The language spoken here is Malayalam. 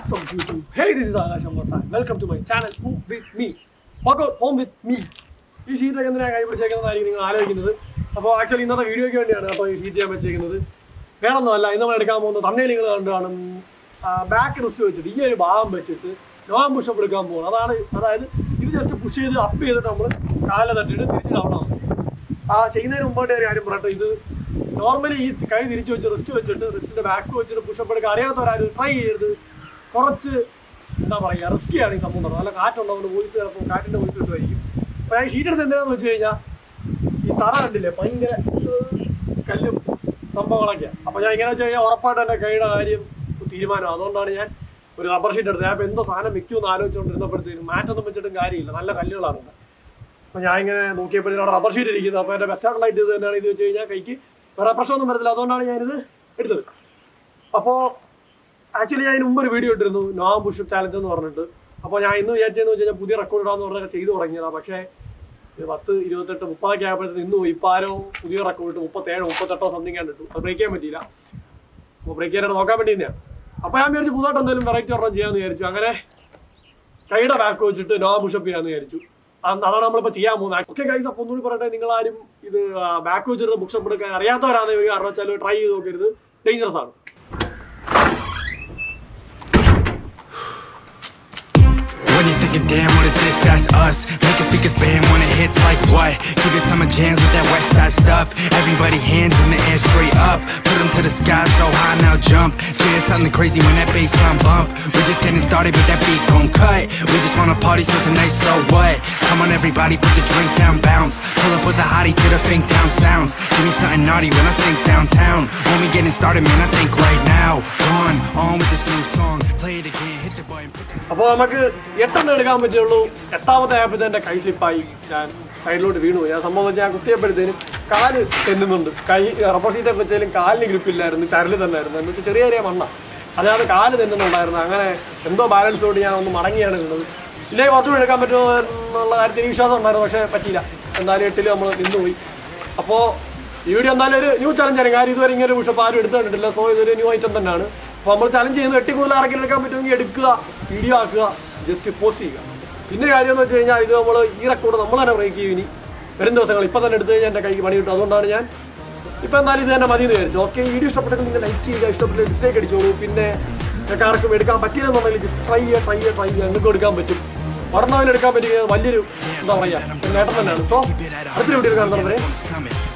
What's up YouTube? Hey, this is Akash Ambasan. Welcome to my channel Who With Me. Workout Home With Me. ഈ ഷീറ്റൊക്കെ എന്തിനാ കൈ പിടിച്ചേക്കുന്നതായിരിക്കും നിങ്ങൾ ആലോചിക്കുന്നത് അപ്പോൾ ആക്ച്വലി ഇന്നത്തെ വീഡിയോയ്ക്ക് വേണ്ടിയാണ് അപ്പോൾ ഈ ഷീറ്റ് ഞാൻ വെച്ചേക്കുന്നത് വേറൊന്നുമല്ല ഇന്ന് നമ്മൾ എടുക്കാൻ പോകുന്ന തന്നെ നിങ്ങൾ കണ്ടു കാണും ബാക്ക് റിസ്റ്റ് വെച്ചിട്ട് ഈ ഒരു ഭാഗം വെച്ചിട്ട് നോൺ പുഷപ്പ് എടുക്കാൻ പോകുന്നത് അതാണ് അതായത് ഇത് ജസ്റ്റ് പുഷ് ചെയ്ത് അപ്പ് ചെയ്തിട്ട് നമ്മൾ കാലിൽ തട്ടിയിട്ട് തിരിച്ച് തവണ ആ ചെയ്യുന്നതിന് മുമ്പായിട്ട് ഒരു കാര്യം പറയട്ടെ ഇത് നോർമലി ഈ കൈ തിരിച്ചു വെച്ച് റിസ്റ്റ് വെച്ചിട്ട് റിസ്റ്റിന്റെ ബാക്ക് വെച്ചിട്ട് പുഷപ്പ് എടുക്കാൻ അറിയാത്തവരാരും ട്രൈ ചെയ്യരുത് കുറച്ച് എന്താ പറയുക റിസ്ക്കിയാണ് ഈ സംഭവം നല്ല കാറ്റുണ്ടാവുന്ന വോയിസ് ചിലപ്പോൾ കാറ്റിന്റെ വോയിസ് കിട്ടുമായിരിക്കും അപ്പോൾ ഞാൻ ഷീറ്റ് എടുത്ത് എന്തിനാന്ന് വെച്ച് കഴിഞ്ഞാൽ ഈ തറ കണ്ടില്ലേ ഭയങ്കര ഏഹ്, കല്ലും സംഭവങ്ങളൊക്കെയാണ് അപ്പോൾ ഞാൻ ഇങ്ങനെ വെച്ച് കഴിഞ്ഞാൽ ഉറപ്പായിട്ട് എൻ്റെ കൈയുടെ കാര്യം തീരുമാനം അതുകൊണ്ടാണ് ഞാൻ ഒരു റബ്ബർ ഷീറ്റ് എടുത്തത് ഞാൻ ഇപ്പോൾ എന്തോ സാധനം വെക്കുമെന്ന് ആലോചിച്ചുകൊണ്ടിരുന്നപ്പോഴത്തേനും മാറ്റൊന്നും വെച്ചിട്ടും കാര്യമില്ല നല്ല കല്ലുകളാണ് ഇവിടെ. അപ്പൊ ഞാൻ ഇങ്ങനെ നോക്കിയപ്പോൾ അവിടെ റബ്ബർ ഷീറ്റ് ഇരിക്കുന്നത് അപ്പോൾ എൻ്റെ ബെസ്റ്റ് ആയിട്ടുള്ള ഇത് തന്നെയാണ് ഇത് വെച്ച് കഴിഞ്ഞാൽ കൈക്ക് വേറെ പ്രശ്നമൊന്നും വരത്തില്ല അതുകൊണ്ടാണ് ഞാനിത് എടുത്തത് അപ്പോൾ ആക്ച്വലി ഞാൻ ഇതിന് മുമ്പ് ഒരു വീഡിയോ ഇട്ടിരുന്നു നോം പുഷ് ചാലഞ്ച് എന്ന് പറഞ്ഞിട്ട് അപ്പോൾ ഞാൻ ഇന്ന് വിചാരിച്ചതെന്ന് വെച്ച് കഴിഞ്ഞാൽ പുതിയ റെക്കോർഡ് ഇടാന്ന് പറഞ്ഞാൽ ചെയ്തു തുടങ്ങിയതാണ് പക്ഷേ ഇത് പത്ത് ഇരുപത്തെട്ട് മുപ്പതൊക്കെ ആയപ്പോഴത്തേന് ഇന്ന് പോയി ഇപ്പോൾ ആരോ പുതിയ റെക്കോർഡ് ഇട്ട് മുപ്പത്തേഴോ മുപ്പത്തെട്ടോ സംതിങ് കണ്ടിട്ടു അത് ബ്രേക്ക് ചെയ്യാൻ പറ്റിയില്ല അപ്പോൾ ബ്രേക്ക് ചെയ്യാനായിട്ട് നോക്കാൻ വേണ്ടി തന്നെയാണ് അപ്പോൾ ഞാൻ വിചാരിച്ചു പുതുതായിട്ട് എന്തെങ്കിലും വെറൈറ്റി ഒരെണ്ണം ചെയ്യാമെന്ന് വിചാരിച്ചു അങ്ങനെ കൈയുടെ ബാക്ക് വെച്ചിട്ട് നോ പുഷപ്പ് ചെയ്യാന്ന് വിചാരിച്ചു അന്ന് അതാണ് നമ്മളിപ്പോൾ ചെയ്യാൻ പോകുന്നത് ഓക്കെ ഗൈസ് അപ്പോൾ ഒന്നുകൂടി പറയട്ടെ നിങ്ങൾ ആരും ഇത് ബാക്ക് വെച്ചിട്ട് പുഷപ്പ് എടുക്കാൻ അറിയാത്തവരാണ് ഒരു കാരണം വെച്ചാൽ ട്രൈ ചെയ്ത് നോക്കരുത് ഡേഞ്ചറസ് ആണ് When you're thinking, damn, what is this? That's us. Making speakers bam when it hits like what? Keep it summer jams with that west side stuff. Everybody hands in the air straight up. Put them to the sky so high now jump. Yeah, something crazy when that bass line bump. We just getting started, but that beat gon' cut. We just wanna party so tonight, so what? Come on, everybody, put the drink down, bounce. Pull up with a hottie to the fink down sounds. Give me something naughty when I sink downtown. When we getting started, man, I think right now. On, on with this new song. Play it again, hit the button, put the അപ്പോൾ നമുക്ക് എട്ടെണ്ണം എടുക്കാൻ പറ്റുള്ളൂ എട്ടാമത്തെ ആയപ്പോഴത്തെ എൻ്റെ കൈ സ്ലിപ്പായി ഞാൻ സൈഡിലോട്ട് വീണു പോയി. ഞാൻ സംഭവം വെച്ചാൽ ഞാൻ കുത്തിയപ്പോഴത്തേനും കാല് തെന്നുന്നുണ്ട് കൈ റബ്ബർ ഷീറ്റ് വെച്ചാലും കാലിന് ഗ്രിപ്പില്ലായിരുന്നു ചരല് തന്നായിരുന്നു എന്ന് വെച്ചാൽ ചെറിയ ചെറിയ മണ്ണ അതാണ് കാല് തെന്നുന്നുണ്ടായിരുന്നു അങ്ങനെ എന്തോ ബാലൻസ് കൊണ്ട് ഞാൻ ഒന്ന് മടങ്ങിയാണ് വീണത് ഇല്ലേ കുറച്ചുകൂടി എടുക്കാൻ പറ്റുമോ എന്നുള്ള കാര്യത്തിൽ എനിക്ക് വിശ്വാസം ഉണ്ടായിരുന്നു പക്ഷേ പറ്റിയില്ല എന്തായാലും എട്ടിൽ നമ്മൾ നിന്നുപോയി അപ്പോൾ ഈ വീഡിയോ എന്തായാലും ഒരു ന്യൂ ചലഞ്ചാണ് കാര്യം ഇതുവരെ ഇങ്ങനെ ഒരു പുഷപ്പ് ആരും എടുത്തു കണ്ടിട്ടില്ല സോ ഇതൊരു ന്യൂ ഐറ്റം തന്നെയാണ് അപ്പോൾ നമ്മൾ ചലഞ്ച് ചെയ്യുന്നത് എട്ടി കൂടുതൽ ആർക്കെങ്കിലും എടുക്കാൻ പറ്റുമെങ്കിൽ എടുക്കുക വീഡിയോ ആക്കുക ജസ്റ്റ് പോസ്റ്റ് ചെയ്യുക പിന്നെ കാര്യം എന്ന് വെച്ച് കഴിഞ്ഞാൽ ഇത് നമ്മൾ ഈ റെക്കോർഡ് നമ്മൾ തന്നെ ബ്രേക്ക് ചെയ്യും ഇനി വരും ദിവസങ്ങൾ ഇപ്പം തന്നെ എടുത്തു കഴിഞ്ഞാൽ എൻ്റെ കൈക്ക് പണി കിട്ടും അതുകൊണ്ടാണ് ഞാൻ ഇപ്പം എന്തായാലും ഇത് തന്നെ മതി എന്ന് വിചാരിച്ചു ഓക്കെ വീഡിയോ ഇഷ്ടപ്പെട്ടെങ്കിൽ നിങ്ങൾ ലൈക്ക് ചെയ്യുക ഇഷ്ടപ്പെട്ട ഡിസ്ലൈക്ക് അടിച്ചോളൂ പിന്നെ നിങ്ങൾക്ക് ആർക്കും എടുക്കാൻ പറ്റില്ലെന്നുണ്ടെങ്കിൽ ജസ്റ്റ് ട്രൈ ചെയ്യുക ട്രൈ ചെയ്യുക ട്രൈ ചെയ്യുക നിങ്ങൾക്ക് എടുക്കാൻ പറ്റും ഒരെണ്ണം എടുക്കാൻ പറ്റിയ വലിയൊരു എന്താ പറയുക ഒരു നേട്ടം തന്നെയാണ് സോ അടുത്തൊരു വീഡിയോ കാണുന്നവരെ on the summit.